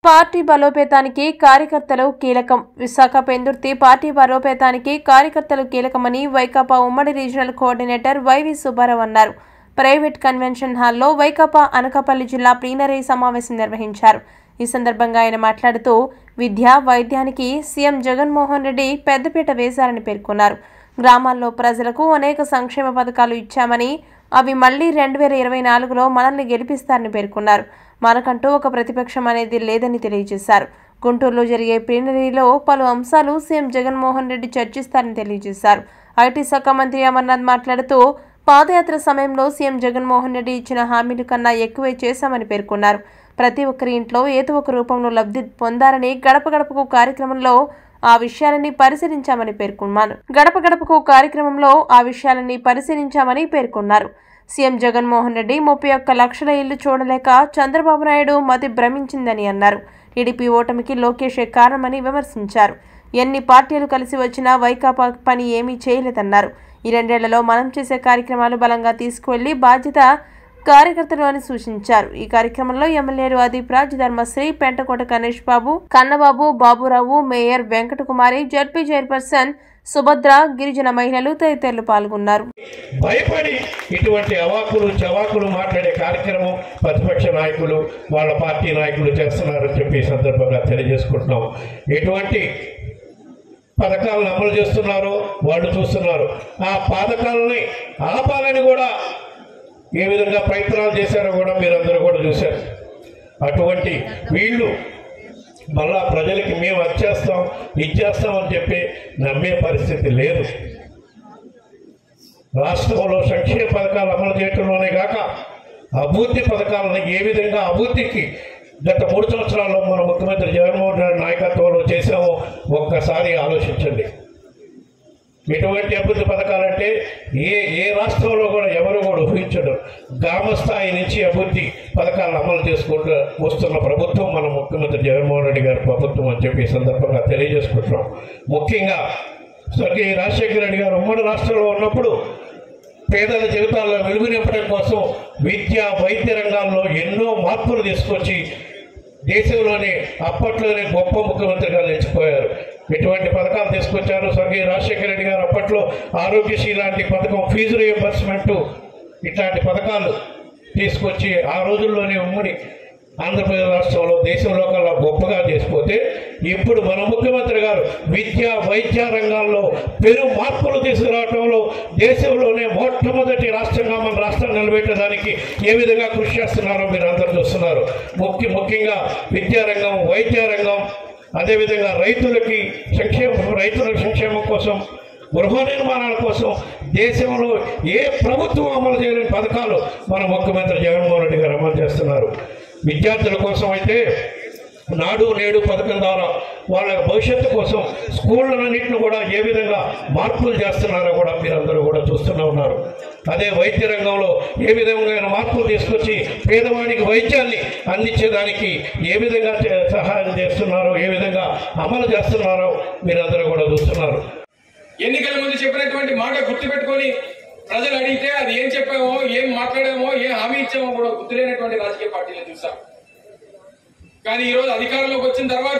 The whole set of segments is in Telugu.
పార్టీ బలోపేతానికి కార్యకర్తలు కీలకం విశాఖ పెందుర్తి పార్టీ బలోపేతానికి కార్యకర్తలు కీలకమని వైకాపా ఉమ్మడి రీజనల్ కోఆర్డినేటర్ వైవి సుబ్బారావు అన్నారు ప్రైవేట్ కన్వెన్షన్ హాల్లో వైకాపా అనకాపల్లి జిల్లా ప్లీనరీ సమావేశం నిర్వహించారు ఈ సందర్భంగా ఆయన మాట్లాడుతూ విద్య వైద్యానికి సీఎం జగన్మోహన్ రెడ్డి పెద్దపీట వేశారని పేర్కొన్నారు గ్రామాల్లో ప్రజలకు అనేక సంక్షేమ పథకాలు ఇచ్చామని అవి మళ్లీ రెండు వేల ఇరవై నాలుగులో మనల్ని గెలిపిస్తారని పేర్కొన్నారు మనకంటూ ఒక ప్రతిపక్షం అనేది లేదని తెలియజేశారు గుంటూరులో జరిగే ప్లీనరీలో పలు అంశాలు సీఎం జగన్మోహన్ రెడ్డి చర్చిస్తారని తెలియజేశారు ఐటీ శాఖ మంత్రి అమర్నాథ్ మాట్లాడుతూ పాదయాత్ర సమయంలో సీఎం జగన్మోహన్ రెడ్డి ఇచ్చిన హామీల కన్నా ఎక్కువే చేశామని పేర్కొన్నారు ప్రతి ఒక్కరి ఇంట్లో ఏదో ఒక రూపంలో లబ్ధి పొందారని గడప గడపకు కార్యక్రమంలో ఆ విషయాలని పరిశీలించామని పేర్కొన్నారు గడప గడపకు కార్యక్రమంలో ఆ విషయాలని పరిశీలించామని పేర్కొన్నారు సీఎం జగన్మోహన్ రెడ్డి ముప్పై ఒక్క లక్షల ఇల్లు చూడలేక చంద్రబాబు నాయుడు మతి భ్రమించిందని అన్నారు టీడీపీ ఓటమికి లోకేషే కారణమని విమర్శించారు ఎన్ని పార్టీలు కలిసి వచ్చినా వైకాపా పని ఏమీ చేయలేదన్నారు ఈ రెండేళ్లలో మనం చేసే కార్యక్రమాలు బలంగా తీసుకువెళ్లి బాధ్యత కార్యకర్తలు అని సూచించారు ఈ కార్యక్రమంలో ఎమ్మెల్యేలు Adeep Raj Dharmasri Pentakota Ganesh Babu Kannababu Baburao mayor Venkatakumari ZP chairperson Subhadra గిరిజన మహిళలు తదితరులు పాల్గొన్నారు భయపడి ఇటువంటి అవాకులు చవాకులు మాట్లాడే కార్యక్రమం ప్రతిపక్ష నాయకులు వాళ్ళ పార్టీ నాయకులు చేస్తున్నారని చెప్పి ఈ సందర్భంగా తెలియజేసుకుంటున్నాం ఎటువంటి పథకాలను అమలు చేస్తున్నారో వాళ్ళు చూస్తున్నారు ఆ పథకాలని ఆపాలని కూడా ఏ విధంగా ప్రయత్నాలు చేశారో కూడా మీరందరూ కూడా చూశారు అటువంటి వీళ్ళు మళ్ళా ప్రజలకి మేము వచ్చేస్తాం ఇచ్చేస్తాం అని చెప్పి నమ్మే పరిస్థితి లేదు రాష్ట్రంలో సంక్షేమ పథకాలు అమలు చేయటంలోనే కాక అభివృద్ధి పథకాలను ఏ విధంగా అభివృద్ధికి గత మూడు సంవత్సరాల్లో మన ముఖ్యమంత్రి జగన్మోహన్ రెడ్డి నాయకత్వంలో చేశామో ఒక్కసారి ఆలోచించండి ఎటువంటి అభివృద్ధి పథకాలంటే ఏ ఏ రాష్ట్రంలో కూడా ఎవరు కూడా ఊహించడు గ్రామ స్థాయి నుంచి అభివృద్ధి పథకాలను అమలు చేసుకుంటూ వస్తున్న ప్రభుత్వం మన ముఖ్యమంత్రి జగన్మోహన్ రెడ్డి గారి ప్రభుత్వం అని చెప్పి ఈ సందర్భంగా తెలియజేసుకుంటున్నాం ముఖ్యంగా స్వర్గీయ రాజశేఖర రెడ్డి గారు ఉమ్మడి రాష్ట్రంలో ఉన్నప్పుడు పేదల జీవితాల్లో వెలుగు నింపడం కోసం విద్య వైద్య రంగాల్లో ఎన్నో మార్పులు తీసుకొచ్చి దేశంలోనే అప్పట్లోనే గొప్ప ముఖ్యమంత్రిగా నిలిచిపోయారు ఎటువంటి పథకాలు తీసుకొచ్చారు స్వర్గీయ రాజశేఖర రెడ్డి గారు అప్పట్లో ఆరోగ్యశ్రీ లాంటి పథకం ఫీజు రియంబర్స్మెంట్ ఇట్లాంటి పథకాలు తీసుకొచ్చి ఆ రోజుల్లోనే ఉమ్మడి ఆంధ్రప్రదేశ్ రాష్ట్రంలో దేశంలో కల్లా గొప్పగా చేసిపోతే ఇప్పుడు మన ముఖ్యమంత్రి గారు విద్య వైద్య రంగాల్లో పెను మార్పులు తీసుకురావడంలో దేశంలోనే మొట్టమొదటి రాష్ట్రంగా మన రాష్ట్రం నిలబెట్టడానికి ఏ విధంగా కృషి చేస్తున్నారో మీరు అందరూ చూస్తున్నారు ముఖ్య ముఖ్యంగా విద్యారంగం వైద్య రంగం అదేవిధంగా రైతులకి సంక్షేమం రైతుల సంక్షేమం కోసం గృహ నిర్మాణాల కోసం దేశంలో ఏ ప్రభుత్వం అమలు చేయలేని పథకాలు మన ముఖ్యమంత్రి జగన్మోహన్ రెడ్డి గారు అమలు చేస్తున్నారు విద్యార్థుల కోసం అయితే నాడు నేడు పథకం ద్వారా వాళ్ళ భవిష్యత్తు కోసం స్కూళ్ళన్నింటిని కూడా ఏ విధంగా మార్పులు చేస్తున్నారో కూడా మీరందరూ కూడా చూస్తూనే ఉన్నారు అదే వైద్య రంగంలో ఏ విధంగా మార్పులు తీసుకొచ్చి పేదవాడికి వైద్యాన్ని అందించేదానికి ఏ విధంగా చే- సహాయం చేస్తున్నారో ఏ విధంగా అమలు చేస్తున్నారో మీరందరూ కూడా చూస్తున్నారు ఎన్నికల ముందు చెప్పినటువంటి మాట గుర్తుపెట్టుకొని ప్రజలు అడిగితే అది ఏం చెప్పామో ఏం మాట్లాడామో ఏం హామీ ఇచ్చామో కూడా గుర్తులేనటువంటి రాజకీయ పార్టీలను చూసాం కానీ ఈరోజు అధికారంలోకి వచ్చిన తర్వాత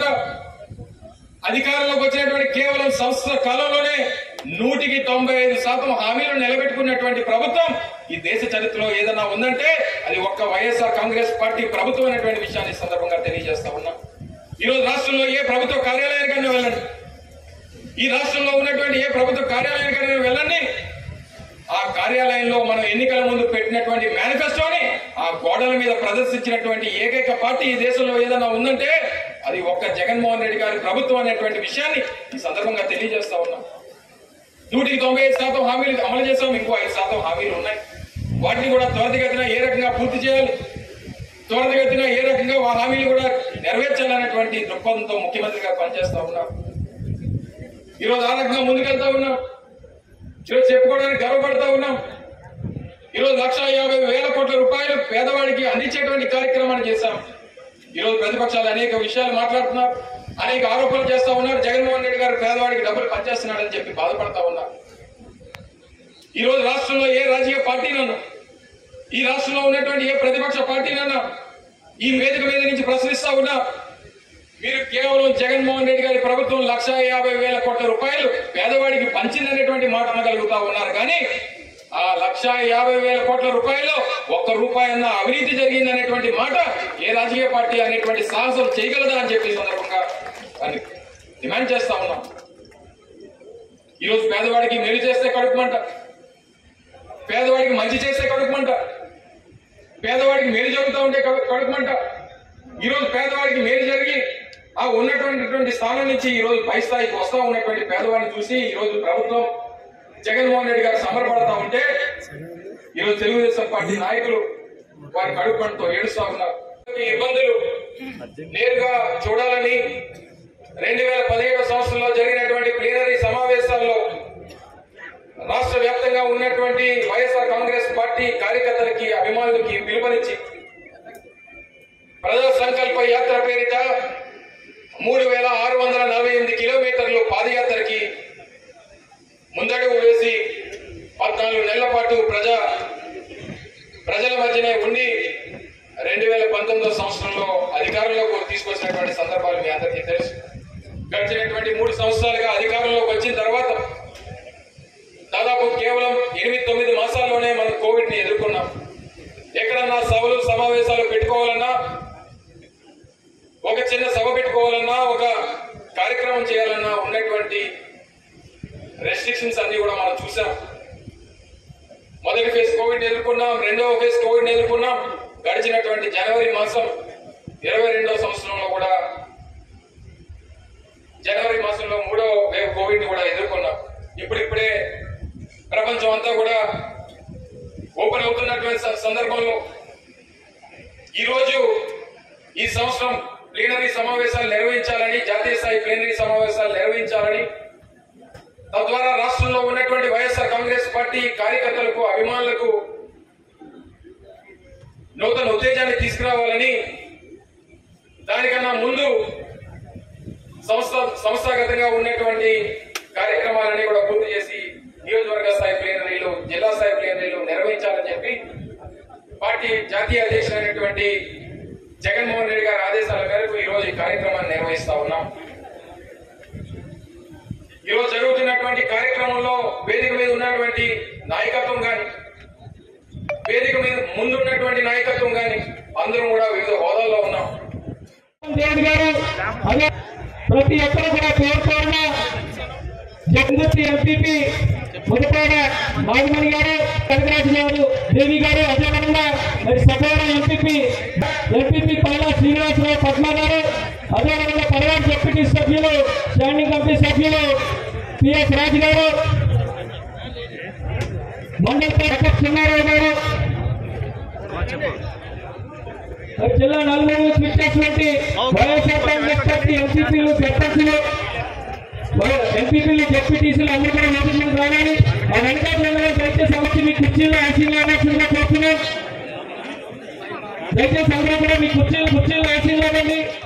అధికారంలోకి వచ్చినటువంటి కేవలం సంవత్సర కాలంలోనే నూటికి తొంభై ఐదు శాతం హామీలు నిలబెట్టుకున్నటువంటి ప్రభుత్వం ఈ దేశ చరిత్రలో ఏదన్నా ఉందంటే అది ఒక్క వైఎస్ఆర్ కాంగ్రెస్ పార్టీ ప్రభుత్వం అనేటువంటి విషయాన్ని ఈ సందర్భంగా తెలియజేస్తా ఉన్నాం ఈరోజు రాష్ట్రంలో ఏ ప్రభుత్వ కార్యాలయానికైనా వెళ్ళండి ఈ రాష్ట్రంలో ఉన్నటువంటి ఏ ప్రభుత్వ కార్యాలయానికైనా వెళ్ళండి ఆ కార్యాలయంలో మనం ఎన్నికల ముందు పెట్టినటువంటి మేనిఫెస్టోని ఆ గోడల మీద ప్రదర్శించినటువంటి ఏకైక పార్టీ ఈ దేశంలో ఏదైనా ఉందంటే అది ఒక్క జగన్మోహన్ రెడ్డి గారి ప్రభుత్వం అనేటువంటి విషయాన్ని ఈ సందర్భంగా తెలియజేస్తా ఉన్నాం నూటికి తొంభై ఐదు శాతం హామీలు అమలు చేసాం ఇంకో ఐదు శాతం హామీలు ఉన్నాయి వాటిని కూడా త్వరితగతిన ఏ రకంగా పూర్తి చేయాలి త్వరితగతిన ఏ రకంగా ఆ హామీలు కూడా నెరవేర్చాలనేటువంటి దృక్పథంతో ముఖ్యమంత్రి గారు పనిచేస్తా ఉన్నారు ఈరోజు ఆ రకంగా ముందుకెళ్తా ఉన్నాం ఈరోజు చెప్పుకోవడానికి గర్వపడతా ఉన్నాం ఈరోజు లక్ష యాభై వేల కోట్ల రూపాయలు పేదవాడికి అందించేటువంటి కార్యక్రమాన్ని చేశాం ఈరోజు ప్రతిపక్షాలు అనేక విషయాలు మాట్లాడుతున్నారు అనేక ఆరోపణలు చేస్తా ఉన్నారు జగన్మోహన్ రెడ్డి గారు పేదవాడికి డబ్బులు పనిచేస్తున్నాడని చెప్పి బాధపడతా ఉన్నారు ఈరోజు రాష్ట్రంలో ఏ రాజకీయ పార్టీనన్నా ఈ రాష్ట్రంలో ఉన్నటువంటి ఏ ప్రతిపక్ష పార్టీనన్నా ఈ వేదిక మీద నుంచి ప్రశ్నిస్తా ఉన్నా మీరు కేవలం జగన్మోహన్ రెడ్డి గారి ప్రభుత్వం లక్ష యాభై వేల కోట్ల రూపాయలు పేదవాడికి పంచిందనేటువంటి మాట అనగలుగుతా ఉన్నారు కానీ ఆ లక్ష యాభై వేల కోట్ల రూపాయలు ఒక్క రూపాయి అన్న అవినీతి జరిగిందనేటువంటి మాట ఏ రాజకీయ పార్టీ అనేటువంటి సాహసం చేయగలదా అని చెప్పి ఈ సందర్భంగా దాన్ని డిమాండ్ చేస్తా ఉన్నాం ఈరోజు పేదవాడికి మేలు చేస్తే కడుపుమంట పేదవాడికి మంచి చేస్తే కడుపుమంట పేదవాడికి మేలు జరుగుతూ ఉంటే కడు- కడుపుమంట ఈరోజు పేదవాడికి మేలు జరిగి ఆ ఉన్నటువంటి స్థానం నుంచి ఈ రోజు పై స్థాయికి వస్తా ఉన్నటువంటి పేదవాడిని చూసి ఈ రోజు ప్రభుత్వం జగన్మోహన్ రెడ్డి గారు సంబరపడతా ఉంటే ఈరోజు తెలుగుదేశం పార్టీ నాయకులు వారి కడుపుమంటతో ఏడుస్తా ఉన్నారు ఈ ఇబ్బందులు నేరుగా చూడాలని రెండు వేల పదిహేడు సంవత్సరంలో జరిగినటువంటి ప్లీనరీ సమావేశాల్లో రాష్ట్ర వ్యాప్తంగా ఉన్నటువంటి వైఎస్ఆర్ కాంగ్రెస్ పార్టీ కార్యకర్తలకి అభిమానులకి పిలుపునిచ్చి ప్రజా సంకల్ప యాత్ర పేరిట మూడు వేల ఆరు వందల నలభై ఎనిమిది కిలోమీటర్లు పాదయాత్రకి ముందడుగు వేసి పద్నాలుగు నెలల పాటు ప్రజా ప్రజల మధ్యనే ఉండి రెండు వేల పంతొమ్మిదో సంవత్సరంలో అధికారంలోకి తీసుకొచ్చినటువంటి సందర్భాలు మీ అందరికీ తెలుసు గడిచినటువంటి మూడు సంవత్సరాలుగా అధికారంలోకి వచ్చిన తర్వాత దాదాపు కేవలం ఎనిమిది తొమ్మిది మాసాల్లోనే మనం కోవిడ్ ని ఎదుర్కొన్నాం ఎక్కడన్నా సభలు సమావేశాలు పెట్టుకోవాలన్నా ఒక చిన్న సభ పెట్టుకోవాలన్నా ఒక కార్యక్రమం చేయాలన్నా ఉన్నటువంటి రెస్ట్రిక్షన్స్ అన్ని కూడా మనం చూసాం మొదటి ఫేజ్ కోవిడ్ ఎదుర్కొన్నాం రెండవ ఫేజ్ కోవిడ్ ఎదుర్కొన్నాం గడిచినటువంటి జనవరి మాసం ఇరవై రెండవ సంవత్సరంలో కూడా జనవరి మాసంలో మూడో వేవ్ కోవిడ్ ని కూడా ఎదుర్కొన్నాం ఇప్పుడిప్పుడే ప్రపంచం అంతా కూడా ఓపెన్ అవుతున్నటువంటి స- సందర్భంలో ఈరోజు ఈ సంవత్సరం ప్లీనరీ సమావేశాలు నిర్వహించాలని జాతీయ స్థాయి ప్లీనరీ సమావేశాలు నిర్వహించాలని తద్వారా రాష్ట్రంలో ఉన్నటువంటి వైఎస్ఆర్ కాంగ్రెస్ పార్టీ కార్యకర్తలకు అభిమానులకు నూతన ఉత్తేజాన్ని తీసుకురావాలని దానికన్నా ముందు సంస్థ సంస్థాగతంగా ఉన్నటువంటి కార్యక్రమాలన్నీ కూడా పూర్తి చేసి నియోజకవర్గ స్థాయి ప్లేనరీలు జిల్లా స్థాయి ప్లేనరీలు నిర్వహించాలని చెప్పి పార్టీ జాతీయ అధ్యక్షుడైనటువంటి జగన్మోహన్ రెడ్డి గారి ఆదేశాల మేరకు ఈ రోజు ఈ కార్యక్రమాన్ని నిర్వహిస్తా ఉన్నాం ఈరోజు జరుగుతున్నటువంటి కార్యక్రమంలో వేదిక మీద ఉన్నటువంటి నాయకత్వం గాని వేదిక మీద ముందున్నటువంటి నాయకత్వం గాని అందరం కూడా వివిధ హోదాల్లో ఉన్నాం దేవుడు గారు అదే ప్రతి ఒక్కరు కూడా పేర్కొన్న జగన్మూర్తి ఎంపీపీ ముదపాడ నాగమణి గారు కనకరాజు గారు దేవి గారు అదేవిధంగా మరి సభవరం ఎంపీపీ ఎంపీపీ పల్లా శ్రీనివాసరావు పద్మ గారు అదేవిధంగా పరవాడు డిప్యూటీ సభ్యులు స్టాండింగ్ కమిటీ సభ్యులు పిఎస్ రాజు గారు మండల వెంకట చిన్నారావు గారు మరి జిల్లా నలుగురు స్వీకరించినటువంటి వైఎస్ఆర్ కాంగ్రెస్ పార్టీ ఎంపీపీలు జడ్పీలు ఎంపీపీలు జడ్పీటీసీలు అందరూ కూడా వేదిక మీద రావాలి ఆ వెంకటేశ్వర దయచేసి వచ్చి మీ కుర్చీలో ఆశీర్వాదాల్సిందిగా కోరుతున్నాం దయచేసి అందరూ కూడా మీ కుర్చీలు కుర్చీలు ఆశీర్వాదండి